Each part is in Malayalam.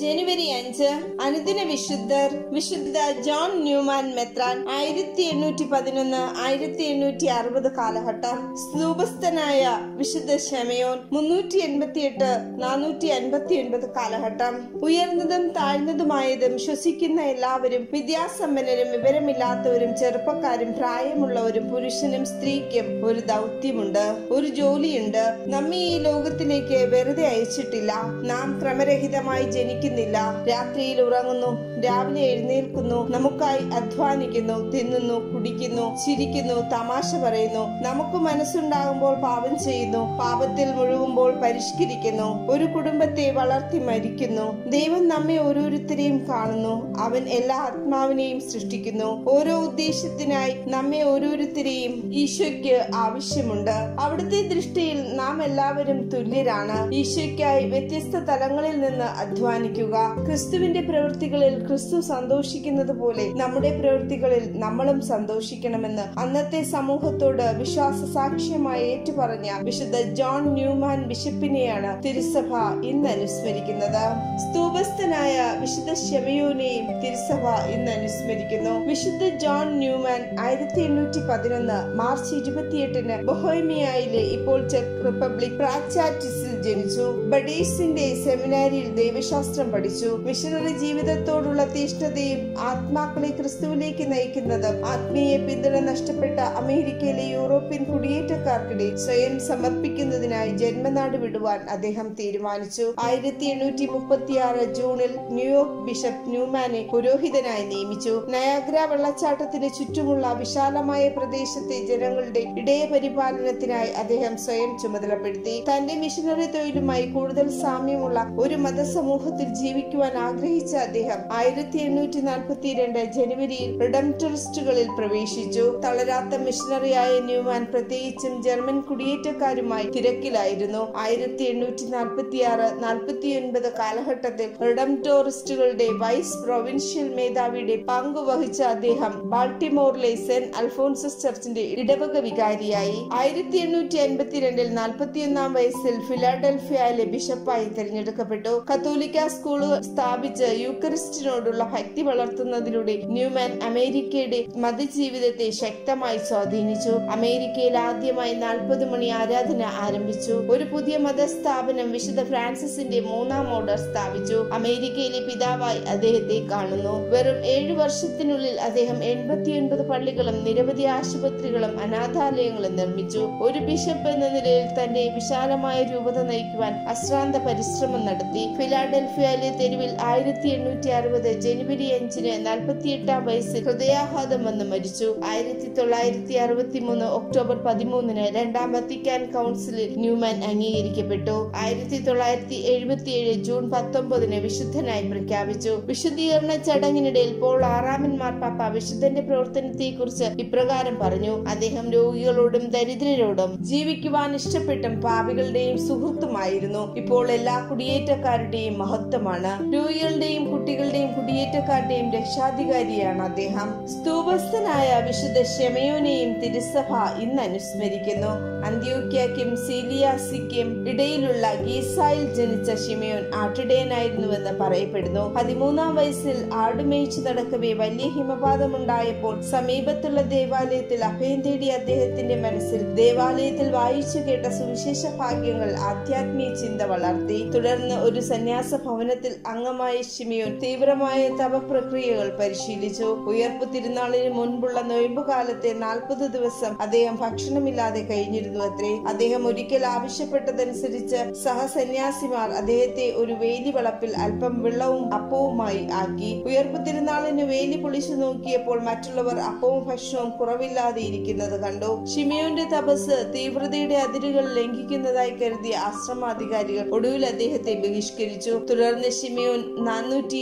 ജനുവരി അഞ്ച് അനുദിന വിശുദ്ധർ വിശുദ്ധ ജോൺ ന്യൂമാൻ മെത്രാൻ ആയിരത്തി എണ്ണൂറ്റി പതിനൊന്ന് ആയിരത്തി എണ്ണൂറ്റി അറുപത് കാലഘട്ടം സ്തൂപസ്ഥനായ വിശുദ്ധ ഷെമയോൻ മുന്നൂറ്റി എൺപത്തിയെട്ട് നാനൂറ്റി അൻപത്തി ഒൻപത് കാലഘട്ടം ഉയർന്നതും താഴ്ന്നതുമായതും ശ്വസിക്കുന്ന എല്ലാവരും വിദ്യാസമ്പന്നരും വിവരമില്ലാത്തവരും ചെറുപ്പക്കാരും പ്രായമുള്ളവരും പുരുഷനും സ്ത്രീക്കും ഒരു ദൗത്യമുണ്ട് ഒരു ജോലിയുണ്ട് നമ്മെ ഈ ലോകത്തിലേക്ക് വെറുതെ അയച്ചിട്ടില്ല നാം ക്രമരഹിതമായി ജനിക്കുന്നില്ല രാത്രിയിൽ ഉറങ്ങുന്നു രാവിലെ എഴുന്നേൽക്കുന്നു നമുക്കായി അധ്വാനിക്കുന്നു തിന്നുന്നു കുടിക്കുന്നു ചിരിക്കുന്നു തമാശ പറയുന്നു നമുക്ക് മനസ്സുണ്ടാകുമ്പോൾ പാപം ചെയ്യുന്നു പാപത്തിൽ മുഴുകുമ്പോൾ പരിഷ്കരിക്കുന്നു ഒരു കുടുംബത്തെ വളർത്തി മരിക്കുന്നു ദൈവം നമ്മെ ഓരോരുത്തരെയും കാണുന്നു അവൻ എല്ലാ ആത്മാവിനെയും സൃഷ്ടിക്കുന്നു ഓരോ ഉദ്ദേശത്തിനായി നമ്മെ ഓരോരുത്തരെയും ഈശോയ്ക്ക് ആവശ്യമുണ്ട് അവിടുത്തെ ദൃഷ്ടിയിൽ നാം എല്ലാവരും തുല്യരാണ് ഈശോയ്ക്കായി വ്യത്യസ്ത തലങ്ങളിൽ നിന്ന് അധ്വാനിക്കുക ക്രിസ്തുവിന്റെ പ്രവൃത്തികളിൽ ക്രിസ്തു സന്തോഷിക്കുന്നത് പോലെ നമ്മുടെ പ്രവൃത്തികളിൽ നമ്മളും സന്തോഷിക്കണമെന്ന് അന്നത്തെ സമൂഹത്തോട് വിശ്വാസ സാക്ഷ്യമായി ഏറ്റുപറഞ്ഞ വിശുദ്ധ ജോൺ ന്യൂമാൻ ബിഷപ്പിനെയാണ് തിരുസഭ ഇന്ന് അനുസ്മരിക്കുന്നത് സ്തൂപസ്ഥനായ വിശുദ്ധ ശെമയോനെയും തിരുസഭ ഇന്ന് അനുസ്മരിക്കുന്നു വിശുദ്ധ ജോൺ ന്യൂമാൻ ആയിരത്തി എണ്ണൂറ്റി പതിനൊന്ന് മാർച്ച് ഇരുപത്തിയെട്ടിന് ബൊഹോമിയയിലെ ഇപ്പോൾ ചെക്ക് റിപ്പബ്ലിക് പ്രാച്ചാറ്റിസിൽ ജനിച്ചു ബഡീസിന്റെ സെമിനാരിയിൽ ദൈവശാസ്ത്രം പഠിച്ചു മിഷണറി ജീവിതത്തോടുള്ള തീഷ്ണതയും ആത്മാക്കളെ ക്രിസ്തുവിലേക്ക് നയിക്കുന്നതും ആത്മീയ പിന്തുണ നഷ്ടപ്പെട്ട അമേരിക്കയിലെ യൂറോപ്യൻ കുടിയേറ്റക്കാർക്കിടെ സ്വയം സമർപ്പിക്കുന്നതിനായി ജന്മനാട് വിടുവാൻ അദ്ദേഹം തീരുമാനിച്ചു ആയിരത്തി എണ്ണൂറ്റി മുപ്പത്തിയാറ് ജൂണിൽ ന്യൂയോർക്ക് ബിഷപ്പ് ന്യൂമാനെ പുരോഹിതനായി നിയമിച്ചു നയാഗ്ര വെള്ളച്ചാട്ടത്തിന് ചുറ്റുമുള്ള വിശാലമായ പ്രദേശത്തെ ജനങ്ങളുടെ ഇടയപരിപാലനത്തിനായി അദ്ദേഹം സ്വയം ചുമതലപ്പെടുത്തി തന്റെ മിഷനറി തൊഴിലുമായി കൂടുതൽ സാമ്യമുള്ള ഒരു മതസമൂഹത്തിൽ ജീവിക്കുവാൻ ആഗ്രഹിച്ച അദ്ദേഹം ആയിരത്തി എണ്ണൂറ്റി നാൽപ്പത്തിരണ്ട് ജനുവരിയിൽ റിഡംറ്ററിസ്റ്റുകളിൽ പ്രവേശിച്ചു തളരാത്ത മിഷനറിയായ ന്യൂമാൻ പ്രത്യേകിച്ചും ജർമ്മൻ കുടിയേറ്റക്കാരുമായി തിരക്കിലായിരുന്നു ആയിരത്തി എണ്ണൂറ്റി നാൽപ്പത്തി ആറ് നാൽപ്പത്തി ഒൻപത് കാലഘട്ടത്തിൽ റിഡംറ്റോറിസ്റ്റുകളുടെ വൈസ് പ്രൊവിൻഷ്യൽ മേധാവിയുടെ പങ്ക് വഹിച്ച അദ്ദേഹം ബാൾട്ടിമോറിലെ സെന്റ് അൽഫോൺസസ് ചർച്ചിന്റെ ഇടവക വികാരിയായി ആയിരത്തി എണ്ണൂറ്റി അൻപത്തിരണ്ടിൽ നാൽപ്പത്തിയൊന്നാം വയസ്സിൽ ഫിലാഡൽഫിയയിലെ ബിഷപ്പായി തിരഞ്ഞെടുക്കപ്പെട്ടു കത്തോലിക്ക സ്കൂൾ സ്ഥാപിച്ച് യൂക്കറിസ്റ്റിനോടുള്ള ഭക്തി വളർത്തുന്നതിലൂടെ ന്യൂമാൻ അമേരിക്കയുടെ മതജീവിതത്തെ ശക്തമായി സ്വാധീനിച്ചു അമേരിക്കയിൽ ആദ്യമായി നാൽപ്പത് മണി ആരാധന ആരംഭിച്ചു ഒരു പുതിയ മതസ്ഥാപനം വിശുദ്ധ ഫ്രാൻസിസിന്റെ മൂന്നാം ഓർഡർ സ്ഥാപിച്ചു അമേരിക്കയിലെ പിതാവായി അദ്ദേഹത്തെ കാണുന്നു വെറും ഏഴു വർഷത്തിനുള്ളിൽ അദ്ദേഹം എൺപത്തിയൊൻപത് പള്ളികളും നിരവധി ആശുപത്രികളും അനാഥാലയങ്ങളും നിർമ്മിച്ചു ഒരു ബിഷപ്പ് എന്ന നിലയിൽ തന്റെ വിശാലമായ രൂപത നയിക്കുവാൻ അശ്രാന്ത പരിശ്രമം നടത്തി ഫിലാഡൽഫിയയിലെ തെരുവിൽ ആയിരത്തി എണ്ണൂറ്റി അറുപത് ജനുവരി അഞ്ചിന് നാൽപ്പത്തിയെട്ടാം വയസ്സിൽ ഹൃദയാഘാതം വന്ന് മരിച്ചു ആയിരത്തി തൊള്ളായിരത്തി അറുപത്തി മൂന്ന് ഒക്ടോബർ പതിമൂന്നിന് രണ്ടാം വത്തിക്കാൻ കൗൺസിലിൽ ന്യൂമാൻ അംഗീകരിക്കപ്പെട്ടു ആയിരത്തി തൊള്ളായിരത്തി എഴുപത്തിയേഴ് ജൂൺ പത്തൊമ്പതിന് വിശുദ്ധനായി പ്രഖ്യാപിച്ചു വിശുദ്ധീകരണ ചടങ്ങിനിടയിൽ പോൾ ആറാമൻ മാർപ്പാപ്പ വിശുദ്ധന്റെ പ്രവർത്തനത്തെ കുറിച്ച് ഇപ്രകാരം പറഞ്ഞു അദ്ദേഹം രോഗികളോടും ദരിദ്രരോടും ജീവിക്കുവാൻ ഇഷ്ടപ്പെട്ടും പാപികളുടെയും സുഹൃത്തുമായിരുന്നു ഇപ്പോൾ എല്ലാ കുടിയേറ്റക്കാരുടെയും മഹത്വമാണ് രോഗികളുടെയും കുട്ടികളുടെയും കുടിയേറ്റക്കാരുടെയും രക്ഷാധികാരിയാണ് അദ്ദേഹം സ്തൂപസ്ഥനായ വിശുദ്ധ ഷെമയോനെയും തിരുസഭ ഇന്ന് അനുസ്മരിക്കുന്നു അന്ത്യോക്യക്കും സീലിയാസിക്കും ഇടയിലുള്ള ഗീസായിൽ ജനിച്ച ഷിമയോൻ ആട്ടിടയനായിരുന്നുവെന്ന് പറയപ്പെടുന്നു പതിമൂന്നാം വയസ്സിൽ ആടുമേയിച്ചു നടക്കവേ വലിയ ഹിമപാതമുണ്ടായപ്പോൾ സമീപത്തുള്ള ദേവാലയത്തിൽ അഭയം തേടിയ അദ്ദേഹത്തിന്റെ മനസ്സിൽ ദേവാലയത്തിൽ വായിച്ചു കേട്ട സുവിശേഷ ഭാഗ്യങ്ങൾ ആധ്യാത്മിക ചിന്ത വളർത്തി തുടർന്ന് ഒരു സന്യാസ ഭവനത്തിൽ അംഗമായ ഷിമിയോൻ തീവ്രമായ തപപ്രക്രിയകൾ പരിശീലിച്ചു ഉയർപ്പ് തിരുനാളിന് മുൻപുള്ള നൊയമ്പുകാലത്തെ നാൽപ്പത് ദിവസം അദ്ദേഹം ഭക്ഷണമില്ലാതെ കഴിഞ്ഞിരുന്നു അത്രേ അദ്ദേഹം ഒരിക്കൽ ആവശ്യപ്പെട്ടതനുസരിച്ച് സഹസന്യാസിമാർ അദ്ദേഹത്തെ ഒരു വേലി വളപ്പിൽ അല്പം വെള്ളവും അപ്പവുമായി ആക്കി ഉയർപ്പ് തിരുനാളിന് വേലി പൊളിച്ചു നോക്കിയപ്പോൾ മറ്റുള്ളവർ അപ്പവും ഭക്ഷണവും കുറവില്ലാതെ ഇരിക്കുന്നത് കണ്ടു ഷിമിയോന്റെ തപസ് തീവ്രതയുടെ അതിരുകൾ ലംഘിക്കുന്നതായി കരുതിയ ആശ്രമാധികാരികൾ ഒടുവിൽ അദ്ദേഹത്തെ ബഹിഷ്കരിച്ചു തുടർന്ന് ഷിമിയോൻ നാനൂറ്റി ഇരുപത്തി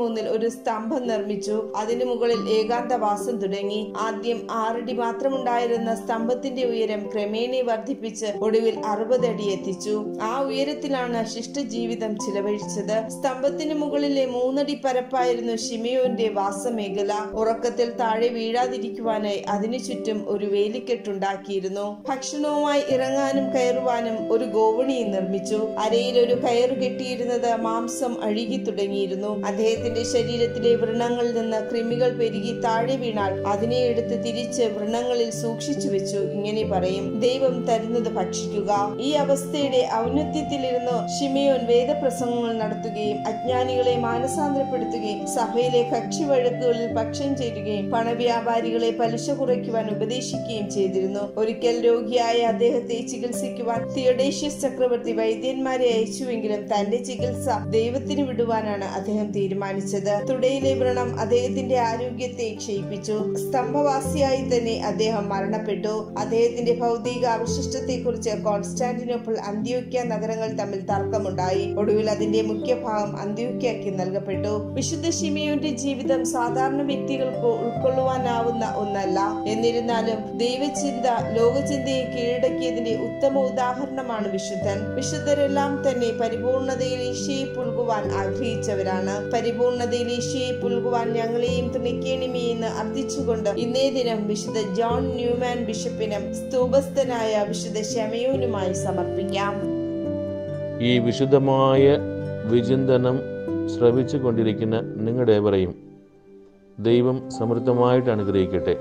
മൂന്നിൽ ഒരു സ്തംഭം നിർമ്മിച്ചു അതിനു മുകളിൽ ഏകാന്തവാസം തുടങ്ങി ആദ്യം ആറടി മാത്രമുണ്ടായിരുന്ന സ്തംഭത്തിന്റെ ഉയരം ക്രമേണ വർദ്ധിപ്പിച്ച് ഒടുവിൽ അറുപത് അടി എത്തിച്ചു ആ ഉയരത്തിലാണ് ശിഷ്ടജീവിതം ചിലവഴിച്ചത് സ്തംഭത്തിന് മുകളിലെ മൂന്നടി പരപ്പായിരുന്നു ഷിമയോന്റെ വാസമേഖല ഉറക്കത്തിൽ താഴെ വീഴാതിരിക്കുവാനായി അതിനു ചുറ്റും ഒരു വേലിക്കെട്ടുണ്ടാക്കിയിരുന്നു ഭക്ഷണവുമായി ഇറങ്ങാനും കയറുവാനും ഒരു ഗോവണിയും നിർമ്മിച്ചു അരയിൽ ഒരു കയറ് കെട്ടിയിരുന്നത് മാംസം അഴുകി തുടങ്ങിയിരുന്നു അദ്ദേഹത്തിന്റെ ശരീരത്തിലെ വ്രണങ്ങളിൽ നിന്ന് കൃമികൾ പെരുകി താഴെ വീണാൽ അതിനെ എടുത്ത് തിരിച്ച് വ്രണങ്ങളിൽ സൂക്ഷിച്ചു വെച്ചു ഇങ്ങനെ പറയും ദൈവം തരുന്നത് ഭക്ഷിക്കുക ഈ അവസ്ഥയുടെ ഔന്നത്യത്തിലിരുന്ന് ഷിമയോൻ വേദപ്രസംഗങ്ങൾ നടത്തുകയും അജ്ഞാനികളെ മാനസാന്തരപ്പെടുത്തുകയും സഭയിലെ കക്ഷി വഴക്കുകളിൽ പക്ഷം ചേരുകയും പണവ്യാപാരികളെ പലിശ കുറയ്ക്കുവാൻ ഉപദേശിക്കുകയും ചെയ്തിരുന്നു ഒരിക്കൽ രോഗിയായ അദ്ദേഹത്തെ ചികിത്സിക്കുവാൻ തിയഡേഷ്യസ് ചക്രവർത്തി വൈദ്യന്മാരെ അയച്ചുവെങ്കിലും തന്റെ ചികിത്സ ദൈവത്തിന് വിടുവാനാണ് അദ്ദേഹം തീരുമാനിച്ചത് തുടയിലെ വ്രണം അദ്ദേഹത്തിന്റെ ആരോഗ്യത്തെ ക്ഷയിപ്പിച്ചു സ്തംഭവാസിയായി തന്നെ അദ്ദേഹം മരണപ്പെട്ടു അദ്ദേഹത്തിന്റെ ഭൗതിക അവശിഷ്ടത്തെ കുറിച്ച് കോൺസ്റ്റാന്റിനോപ്പിൾ അന്ത്യോക്യ നഗരങ്ങൾ തമ്മിൽ തർക്കമുണ്ടായി ഒടുവിൽ അതിന്റെ മുഖ്യഭാഗം അന്ത്യോക്യക്ക് നൽകപ്പെട്ടു വിശുദ്ധ ഷിമയോന്റെ ജീവിതം സാധാരണ വ്യക്തികൾക്ക് ഉൾക്കൊള്ളുവാനാവുന്ന ഒന്നല്ല എന്നിരുന്നാലും ദൈവചിന്ത ലോകചിന്തയെ കീഴടക്കിയതിന്റെ ഉത്തമ ഉദാഹരണമാണ് വിശുദ്ധൻ വിശുദ്ധരെല്ലാം തന്നെ പരിപൂർണതയിൽ ഈശയെ പുൽകുവാൻ ആഗ്രഹിച്ചവരാണ് പരിപൂർണതയിൽ ഈശയെ പുൽകുവാൻ ഞങ്ങളെയും തുണയ്ക്കണമേ എന്ന് അർത്ഥിച്ചുകൊണ്ട് ഇന്നേ ദിനം വിശുദ്ധ ജോൺ ന്യൂമാൻ ബിഷപ്പിനും സ്തൂപസ്ഥനായ വിശുദ്ധ ശമയോനുമായി സമർപ്പിക്കാം ഈ വിശുദ്ധമായ വിചിന്തനം ശ്രവിച്ചു കൊണ്ടിരിക്കുന്ന നിങ്ങളുടെവരെയും ദൈവം സമൃദ്ധമായിട്ട് അനുഗ്രഹിക്കട്ടെ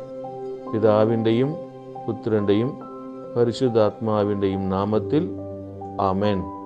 പിതാവിൻ്റെയും പുത്രൻ്റെയും പരിശുദ്ധാത്മാവിൻ്റെയും നാമത്തിൽ ആമേൻ